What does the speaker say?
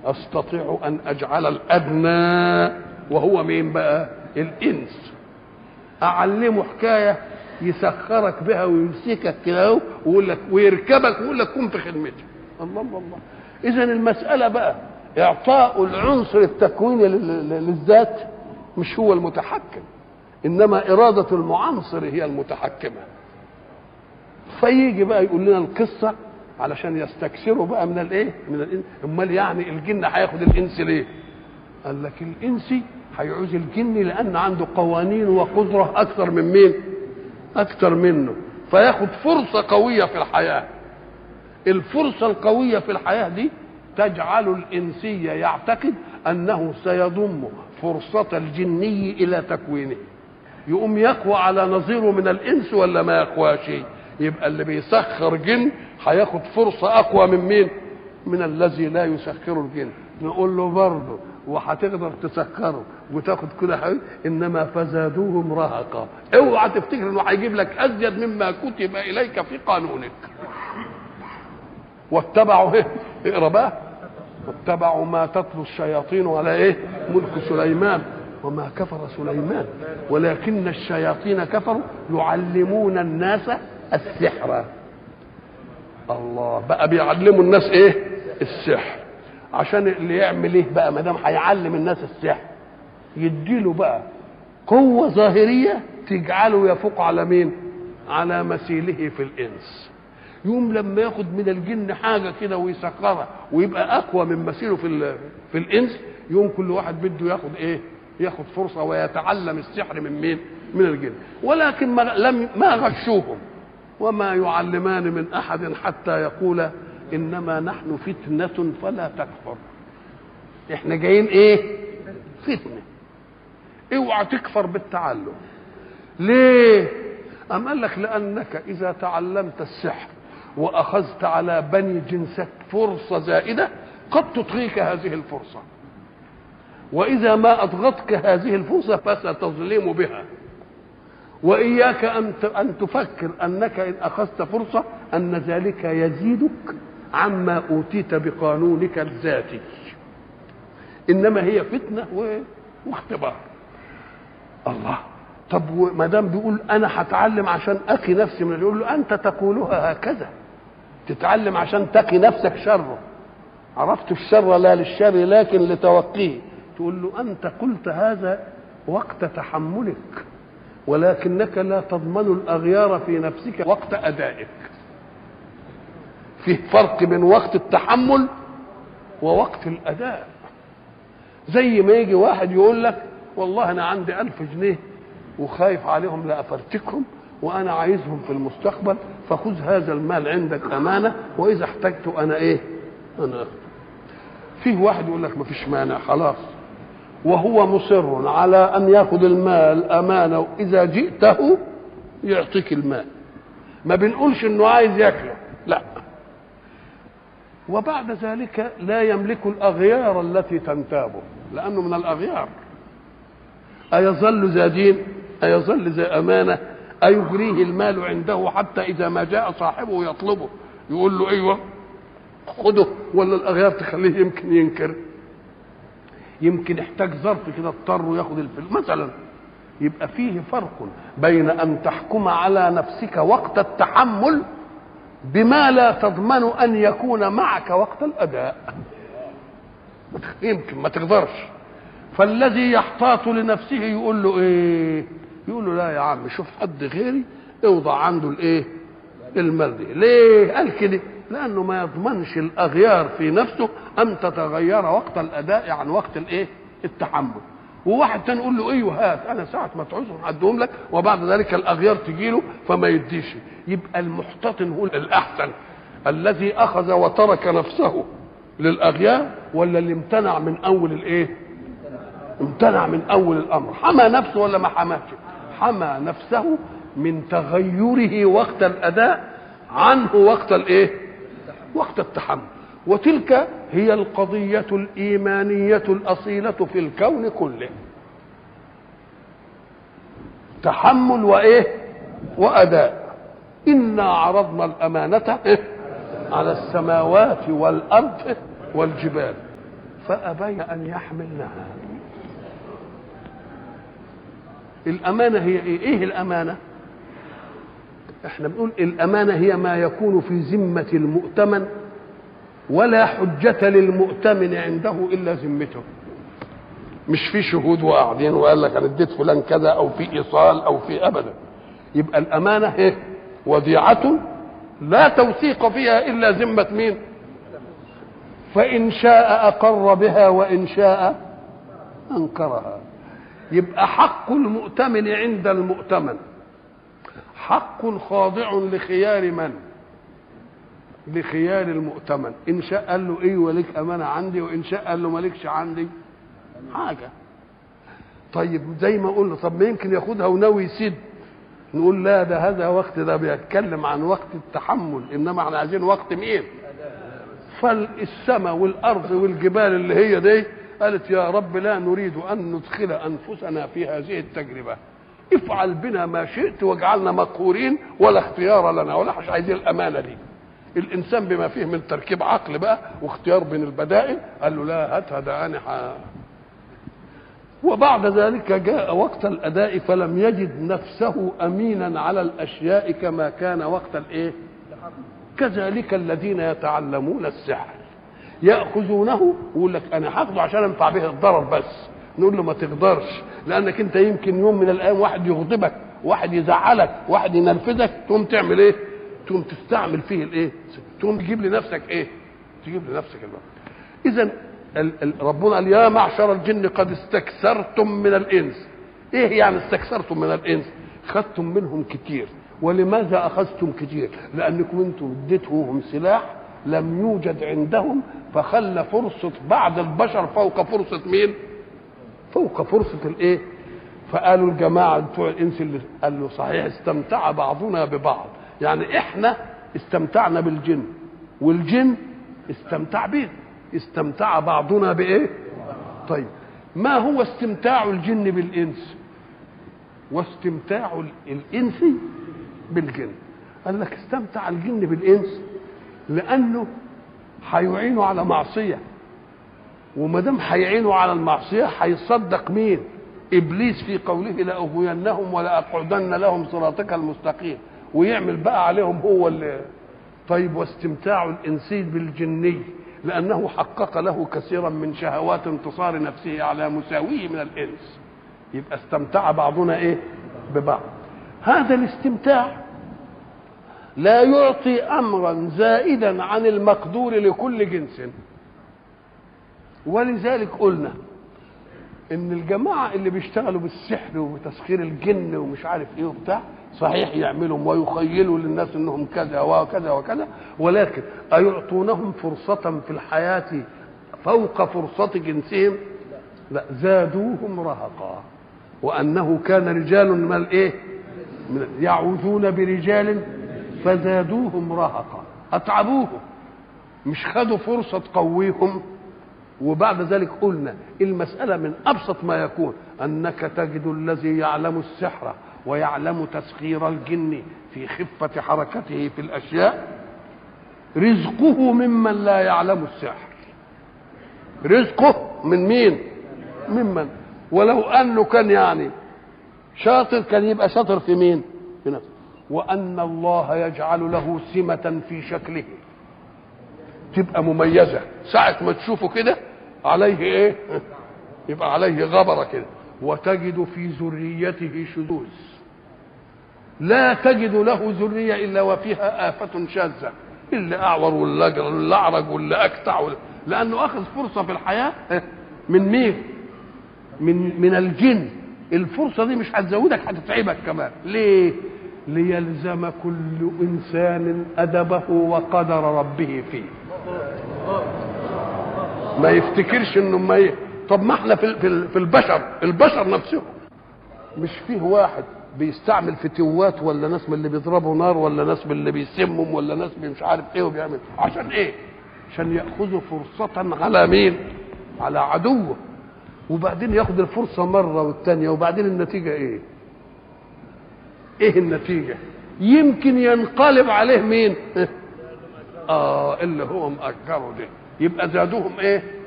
استطيع ان اجعل الادنى وهو مين بقى الانس اعلمه حكايه يسخرك بها ويمسكك كده اهو ويقول لك ويركبك ويقول لك قم في خدمتي الله الله الله اذا المساله بقى اعطاء العنصر التكويني لل- لل- للذات مش هو المتحكم انما اراده المعنصر هي المتحكمه فيجي بقى يقول لنا القصه علشان يستكثروا بقى من الايه من الانس امال يعني الجن هياخد الانس ليه قال لك الانسي هيعوز الجن لان عنده قوانين وقدره اكثر من مين اكثر منه فياخد فرصه قويه في الحياه الفرصه القويه في الحياه دي تجعل الانسي يعتقد انه سيضم فرصه الجني الى تكوينه يقوم يقوى على نظيره من الانس ولا ما يقواش يبقى اللي بيسخر جن هياخد فرصه اقوى من مين من الذي لا يسخر الجن نقول له برضه وهتقدر تسخره وتاخد كل حاجه انما فزادوهم رهقا اوعى تفتكر انه هيجيب لك ازيد مما كتب اليك في قانونك واتبعوا ايه اقرا بقى واتبعوا ما تتلو الشياطين على ايه ملك سليمان وما كفر سليمان ولكن الشياطين كفروا يعلمون الناس السحر الله بقى بيعلموا الناس ايه السحر عشان اللي يعمل ايه بقى ما دام هيعلم الناس السحر يديله بقى قوة ظاهرية تجعله يفوق على مين؟ على مثيله في الإنس. يوم لما ياخد من الجن حاجة كده ويسخرها ويبقى أقوى من مثيله في ال- في الإنس يوم كل واحد بده ياخد إيه؟ ياخد فرصة ويتعلم السحر من مين؟ من الجن. ولكن ما لم ما غشوهم وما يعلمان من أحد حتى يقول إنما نحن فتنة فلا تكفر. إحنا جايين إيه؟ فتنه اوعى تكفر بالتعلم ليه أم قال لك لأنك إذا تعلمت السحر وأخذت على بني جنسك فرصة زائدة قد تطغيك هذه الفرصة وإذا ما أضغتك هذه الفرصة فستظلم بها وإياك أن ت- أن تفكر أنك إن أخذت فرصة أن ذلك يزيدك عما أوتيت بقانونك الذاتي انما هي فتنه و... واختبار الله طب ما دام بيقول انا هتعلم عشان اقي نفسي من يقول له انت تقولها هكذا تتعلم عشان تقي نفسك شره عرفت الشر لا للشر لكن لتوقيه تقول له انت قلت هذا وقت تحملك ولكنك لا تضمن الاغيار في نفسك وقت ادائك فيه فرق بين وقت التحمل ووقت الاداء زي ما يجي واحد يقول لك والله انا عندي ألف جنيه وخايف عليهم لأفرتكهم وانا عايزهم في المستقبل فخذ هذا المال عندك امانه واذا احتجته انا ايه انا اخذه فيه واحد يقول لك مفيش مانع خلاص وهو مصر على ان ياخذ المال امانه واذا جئته يعطيك المال ما بنقولش انه عايز ياكله لا وبعد ذلك لا يملك الاغيار التي تنتابه لانه من الاغيار ايظل ذا دين ايظل ذا امانه ايجريه المال عنده حتى اذا ما جاء صاحبه يطلبه يقول له ايوه خده ولا الاغيار تخليه يمكن ينكر يمكن يحتاج ظرف كده اضطر ياخد الفلوس مثلا يبقى فيه فرق بين ان تحكم على نفسك وقت التحمل بما لا تضمن ان يكون معك وقت الاداء يمكن ما تقدرش فالذي يحتاط لنفسه يقول له ايه يقول له لا يا عم شوف حد غيري اوضع عنده الايه المال دي ليه قال كده لانه ما يضمنش الاغيار في نفسه ان تتغير وقت الاداء عن وقت الايه التحمل وواحد تاني يقول له ايوه هات انا ساعه ما تعوزهم هديهم لك وبعد ذلك الاغيار تجي له فما يديش يبقى المحتطن هو الاحسن الذي اخذ وترك نفسه للاغيار ولا اللي امتنع من اول الايه امتنع من اول الامر حمى نفسه ولا ما حماش حمى نفسه من تغيره وقت الاداء عنه وقت الايه وقت التحمل وتلك هي القضية الإيمانية الأصيلة في الكون كله تحمل وإيه وأداء إنا عرضنا الأمانة على السماوات والأرض والجبال فأبين أن يحملنها الأمانة هي إيه؟ إيه الأمانة؟ إحنا بنقول الأمانة هي ما يكون في ذمة المؤتمن ولا حجة للمؤتمن عنده إلا ذمته مش في شهود وقاعدين وقال لك انا اديت فلان كذا او في ايصال او في ابدا يبقى الامانه ايه وديعه لا توثيق فيها الا ذمه مين فان شاء اقر بها وان شاء انكرها يبقى حق المؤتمن عند المؤتمن حق خاضع لخيار من لخيار المؤتمن ان شاء قال له ايه وليك امانه عندي وان شاء قال له مالكش عندي حاجة طيب زي ما قلنا طب ما يمكن ياخدها وناوي يسد نقول لا ده هذا وقت ده بيتكلم عن وقت التحمل انما احنا عايزين وقت مين فالسماء والارض والجبال اللي هي دي قالت يا رب لا نريد ان ندخل انفسنا في هذه التجربه افعل بنا ما شئت واجعلنا مقهورين ولا اختيار لنا ولا مش عايزين الامانه دي الانسان بما فيه من تركيب عقل بقى واختيار بين البدائل قال له لا هاتها ده انا وبعد ذلك جاء وقت الاداء فلم يجد نفسه امينا على الاشياء كما كان وقت الايه كذلك الذين يتعلمون السحر ياخذونه ويقول لك انا هاخده عشان انفع به الضرر بس نقول له ما تقدرش لانك انت يمكن يوم من الايام واحد يغضبك واحد يزعلك واحد ينرفزك تقوم تعمل ايه تقوم تستعمل فيه الايه تقوم تجيب لنفسك ايه تجيب لنفسك الوقت اذا ربنا قال يا معشر الجن قد استكثرتم من الانس ايه يعني استكثرتم من الانس خدتم منهم كتير ولماذا اخذتم كتير لانكم انتم اديتهم سلاح لم يوجد عندهم فخلى فرصة بعض البشر فوق فرصة مين فوق فرصة الايه فقالوا الجماعة بتوع الانس اللي قال له صحيح استمتع بعضنا ببعض يعني احنا استمتعنا بالجن والجن استمتع بينا استمتع بعضنا بايه طيب ما هو استمتاع الجن بالانس واستمتاع الانس بالجن قال لك استمتع الجن بالانس لانه هيعينه على معصيه وما دام هيعينه على المعصيه هيصدق مين ابليس في قوله لاغوينهم ولاقعدن لهم صراطك المستقيم ويعمل بقى عليهم هو اللي طيب واستمتاع الانسي بالجني لأنه حقق له كثيرا من شهوات انتصار نفسه على مساويه من الإنس يبقى استمتع بعضنا إيه ببعض هذا الاستمتاع لا يعطي أمرا زائدا عن المقدور لكل جنس ولذلك قلنا ان الجماعه اللي بيشتغلوا بالسحر وتسخير الجن ومش عارف ايه وبتاع صحيح يعملوا ويخيلوا للناس انهم كذا وكذا وكذا ولكن ايعطونهم فرصه في الحياه فوق فرصه جنسهم لا زادوهم رهقا وانه كان رجال من الايه من يعوذون برجال فزادوهم رهقا اتعبوهم مش خدوا فرصه تقويهم وبعد ذلك قلنا المسألة من أبسط ما يكون أنك تجد الذي يعلم السحر ويعلم تسخير الجن في خفة حركته في الأشياء رزقه ممن لا يعلم السحر رزقه من مين ممن ولو أنه كان يعني شاطر كان يبقى شاطر في مين في نفسه وأن الله يجعل له سمة في شكله تبقى مميزة ساعة ما تشوفه كده عليه ايه يبقى عليه غبرة كده وتجد في ذريته شذوذ لا تجد له ذرية إلا وفيها آفة شاذة اللي أعور واللي أعرج واللي أكتع واللي لأنه أخذ فرصة في الحياة من مين؟ من من الجن الفرصة دي مش هتزودك هتتعبك كمان ليه؟ ليلزم كل إنسان أدبه وقدر ربه فيه ما يفتكرش انه ما ي... طب ما احنا في في البشر البشر نفسهم مش فيه واحد بيستعمل فتوات ولا ناس من اللي بيضربوا نار ولا ناس من اللي بيسمهم ولا ناس مش عارف ايه وبيعمل عشان ايه عشان ياخذوا فرصة على مين على عدوه وبعدين ياخد الفرصة مرة والتانية وبعدين النتيجة ايه ايه النتيجة يمكن ينقلب عليه مين اه اللي هو مأجره ده يبقى زادوهم ايه